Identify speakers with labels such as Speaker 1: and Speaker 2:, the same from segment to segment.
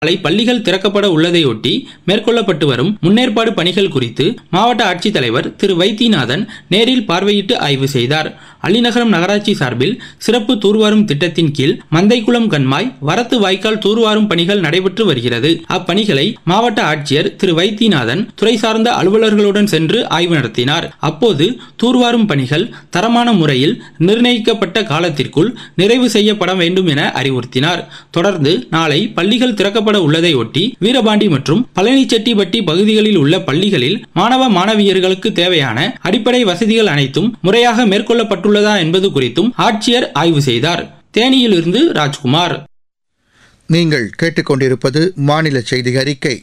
Speaker 1: நாளை பள்ளிகள் திறக்கப்பட உள்ளதையொட்டி மேற்கொள்ளப்பட்டு வரும் முன்னேற்பாடு பணிகள் குறித்து மாவட்ட ஆட்சித்தலைவர் திரு வைத்தியநாதன் நேரில் பார்வையிட்டு ஆய்வு செய்தார் அள்ளிநகரம் நகராட்சி சார்பில் சிறப்பு தூர்வாரும் திட்டத்தின் கீழ் மந்தைக்குளம் கண்மாய் வரத்து வாய்க்கால் தூர்வாரும் பணிகள் நடைபெற்று வருகிறது அப்பணிகளை மாவட்ட ஆட்சியர் திரு வைத்தியநாதன் துறை சார்ந்த அலுவலர்களுடன் சென்று ஆய்வு நடத்தினார் அப்போது தூர்வாரும் பணிகள் தரமான முறையில் நிர்ணயிக்கப்பட்ட காலத்திற்குள் நிறைவு செய்யப்பட வேண்டும் என அறிவுறுத்தினார் தொடர்ந்து நாளை பள்ளிகள் திறக்கப்பட உள்ளதையொட்டி வீரபாண்டி மற்றும் பழனிச்செட்டிப்பட்டி பகுதிகளில் உள்ள பள்ளிகளில் மாணவ மாணவியர்களுக்கு தேவையான அடிப்படை வசதிகள் அனைத்தும் முறையாக மேற்கொள்ளப்பட்டுள்ளதா என்பது குறித்தும் ஆட்சியர் ஆய்வு செய்தார் தேனியிலிருந்து ராஜ்குமார்
Speaker 2: நீங்கள் கேட்டுக்கொண்டிருப்பது மாநில செய்தி அறிக்கை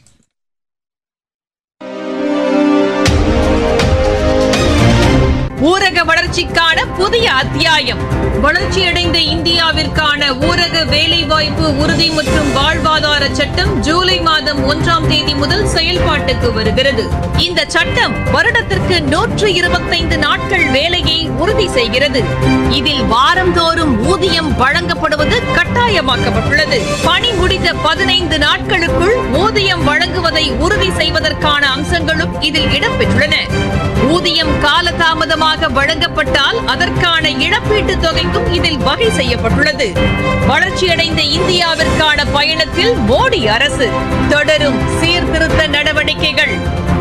Speaker 3: ஊரக வளர்ச்சிக்கான புதிய அத்தியாயம் வளர்ச்சியடைந்த இந்தியாவிற்கான ஊரக வேலைவாய்ப்பு உறுதி மற்றும் வாழ்வாதார சட்டம் ஜூலை மாதம் ஒன்றாம் தேதி முதல் செயல்பாட்டுக்கு வருகிறது இந்த சட்டம் வருடத்திற்கு நூற்று இருபத்தைந்து நாட்கள் வேலையை உறுதி செய்கிறது இதில் வாரந்தோறும் ஊதியம் வழங்கப்படுவது கட்டாயமாக்கப்பட்டுள்ளது பணி முடிந்த பதினைந்து நாட்களுக்குள் ஊதியம் வழங்குவதை உறுதி செய்வதற்கான அம்சங்களும் இதில் இடம்பெற்றுள்ளன ஊதியம் காலதாமதமாக வழங்கப்பட்டால் அதற்கான இழப்பீட்டுத் தொகைக்கும் இதில் வகை செய்யப்பட்டுள்ளது வளர்ச்சியடைந்த இந்தியாவிற்கான பயணத்தில் மோடி அரசு தொடரும் சீர்திருத்த நடவடிக்கைகள்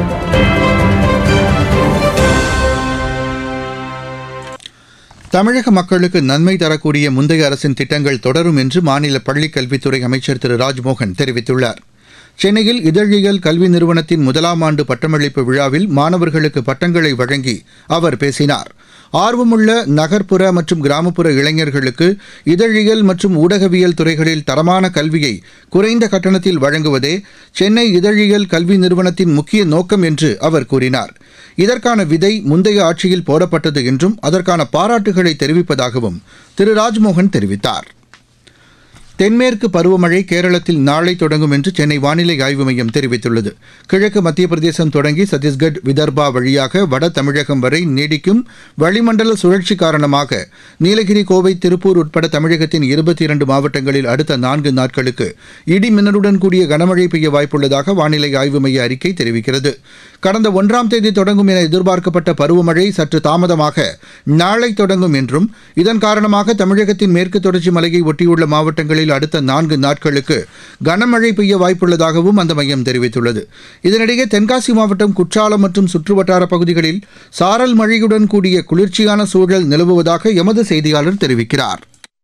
Speaker 2: தமிழக மக்களுக்கு நன்மை தரக்கூடிய முந்தைய அரசின் திட்டங்கள் தொடரும் என்று மாநில பள்ளிக் கல்வித்துறை அமைச்சர் திரு ராஜ்மோகன் தெரிவித்துள்ளார் சென்னையில் இதழியல் கல்வி நிறுவனத்தின் முதலாம் ஆண்டு பட்டமளிப்பு விழாவில் மாணவர்களுக்கு பட்டங்களை வழங்கி அவர் பேசினார் ஆர்வமுள்ள நகர்ப்புற மற்றும் கிராமப்புற இளைஞர்களுக்கு இதழியல் மற்றும் ஊடகவியல் துறைகளில் தரமான கல்வியை குறைந்த கட்டணத்தில் வழங்குவதே சென்னை இதழியல் கல்வி நிறுவனத்தின் முக்கிய நோக்கம் என்று அவர் கூறினார் இதற்கான விதை முந்தைய ஆட்சியில் போடப்பட்டது என்றும் அதற்கான பாராட்டுகளை தெரிவிப்பதாகவும் திரு ராஜ்மோகன் தெரிவித்தார் தென்மேற்கு பருவமழை கேரளத்தில் நாளை தொடங்கும் என்று சென்னை வானிலை ஆய்வு மையம் தெரிவித்துள்ளது கிழக்கு மத்திய பிரதேசம் தொடங்கி சத்தீஸ்கட் விதர்பா வழியாக வட தமிழகம் வரை நீடிக்கும் வளிமண்டல சுழற்சி காரணமாக நீலகிரி கோவை திருப்பூர் உட்பட தமிழகத்தின் இருபத்தி இரண்டு மாவட்டங்களில் அடுத்த நான்கு நாட்களுக்கு இடி மின்னலுடன் கூடிய கனமழை பெய்ய வாய்ப்புள்ளதாக வானிலை ஆய்வு மைய அறிக்கை தெரிவிக்கிறது கடந்த ஒன்றாம் தேதி தொடங்கும் என எதிர்பார்க்கப்பட்ட பருவமழை சற்று தாமதமாக நாளை தொடங்கும் என்றும் இதன் காரணமாக தமிழகத்தின் மேற்கு தொடர்ச்சி மலையை ஒட்டியுள்ள மாவட்டங்களில் அடுத்த நான்கு நாட்களுக்கு கனமழை பெய்ய வாய்ப்புள்ளதாகவும் அந்த மையம் தெரிவித்துள்ளது இதனிடையே தென்காசி மாவட்டம் குற்றாலம் மற்றும் சுற்றுவட்டார பகுதிகளில் சாரல் மழையுடன் கூடிய குளிர்ச்சியான சூழல் நிலவுவதாக எமது செய்தியாளர் தெரிவிக்கிறார்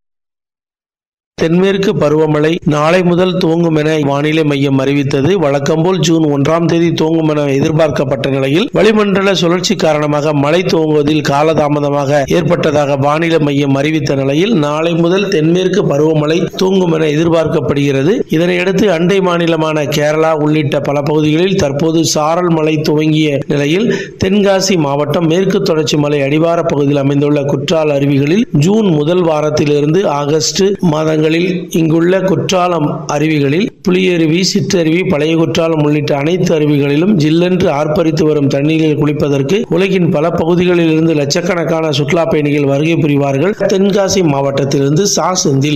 Speaker 4: தென்மேற்கு பருவமழை நாளை முதல் துவங்கும் என வானிலை மையம் அறிவித்தது வழக்கம்போல் ஜூன் ஒன்றாம் தேதி துவங்கும் என எதிர்பார்க்கப்பட்ட நிலையில் வளிமண்டல சுழற்சி காரணமாக மழை துவங்குவதில் காலதாமதமாக ஏற்பட்டதாக வானிலை மையம் அறிவித்த நிலையில் நாளை முதல் தென்மேற்கு பருவமழை துவங்கும் என எதிர்பார்க்கப்படுகிறது இதனையடுத்து அண்டை மாநிலமான கேரளா உள்ளிட்ட பல பகுதிகளில் தற்போது சாரல் மழை துவங்கிய நிலையில் தென்காசி மாவட்டம் மேற்கு தொடர்ச்சி மலை அடிவார பகுதியில் அமைந்துள்ள குற்றால அருவிகளில் ஜூன் முதல் வாரத்திலிருந்து ஆகஸ்ட் மாதங்களில் இங்குள்ள குற்றாலம் அருவிகளில் புலியருவி சிற்றருவி பழைய குற்றாலம் உள்ளிட்ட அனைத்து அருவிகளிலும் ஜில்லென்று ஆர்ப்பரித்து வரும் தண்ணீரில் குளிப்பதற்கு உலகின் பல பகுதிகளில் இருந்து லட்சக்கணக்கான சுற்றுலா பயணிகள் வருகை புரிவார்கள் தென்காசி மாவட்டத்திலிருந்து சா செந்தில்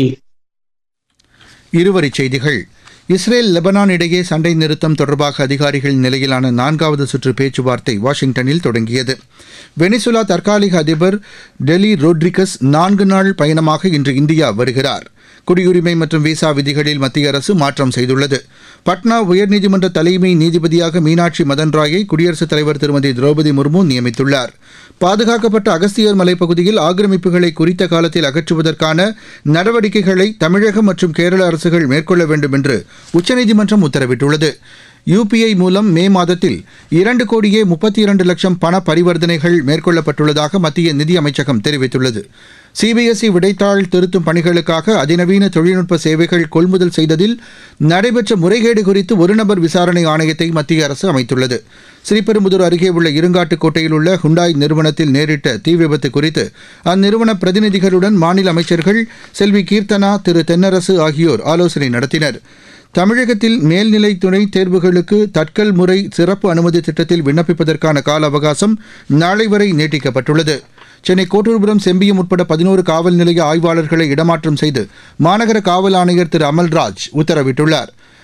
Speaker 2: இருவரிச் செய்திகள் இஸ்ரேல் லெபனான் இடையே சண்டை நிறுத்தம் தொடர்பாக அதிகாரிகள் நிலையிலான நான்காவது சுற்று பேச்சுவார்த்தை வாஷிங்டனில் தொடங்கியது வெனிசுலா தற்காலிக அதிபர் டெலி ரோட்ரிகஸ் நான்கு நாள் பயணமாக இன்று இந்தியா வருகிறார் குடியுரிமை மற்றும் விசா விதிகளில் மத்திய அரசு மாற்றம் செய்துள்ளது பட்னா உயர்நீதிமன்ற தலைமை நீதிபதியாக மீனாட்சி மதன் ராயை குடியரசுத் தலைவர் திருமதி திரௌபதி முர்மு நியமித்துள்ளார் பாதுகாக்கப்பட்ட அகஸ்தியர் மலைப்பகுதியில் ஆக்கிரமிப்புகளை குறித்த காலத்தில் அகற்றுவதற்கான நடவடிக்கைகளை தமிழகம் மற்றும் கேரள அரசுகள் மேற்கொள்ள வேண்டும் என்று உச்சநீதிமன்றம் உத்தரவிட்டுள்ளது யுபிஐ மூலம் மே மாதத்தில் இரண்டு கோடியே முப்பத்தி இரண்டு லட்சம் பண பரிவர்த்தனைகள் மேற்கொள்ளப்பட்டுள்ளதாக மத்திய நிதி அமைச்சகம் தெரிவித்துள்ளது சிபிஎஸ்இ விடைத்தாள் திருத்தும் பணிகளுக்காக அதிநவீன தொழில்நுட்ப சேவைகள் கொள்முதல் செய்ததில் நடைபெற்ற முறைகேடு குறித்து ஒரு நபர் விசாரணை ஆணையத்தை மத்திய அரசு அமைத்துள்ளது ஸ்ரீபெரும்புதூர் அருகே உள்ள இருங்காட்டுக்கோட்டையில் உள்ள ஹுண்டாய் நிறுவனத்தில் நேரிட்ட தீ விபத்து குறித்து அந்நிறுவன பிரதிநிதிகளுடன் மாநில அமைச்சர்கள் செல்வி கீர்த்தனா திரு தென்னரசு ஆகியோர் ஆலோசனை நடத்தினர் தமிழகத்தில் மேல்நிலை துணை தேர்வுகளுக்கு தட்கல் முறை சிறப்பு அனுமதி திட்டத்தில் விண்ணப்பிப்பதற்கான கால அவகாசம் நாளை வரை நீட்டிக்கப்பட்டுள்ளது சென்னை கோட்டூர்புரம் செம்பியம் உட்பட பதினோரு காவல் நிலைய ஆய்வாளர்களை இடமாற்றம் செய்து மாநகர காவல் ஆணையர் திரு அமல்ராஜ் உத்தரவிட்டுள்ளார்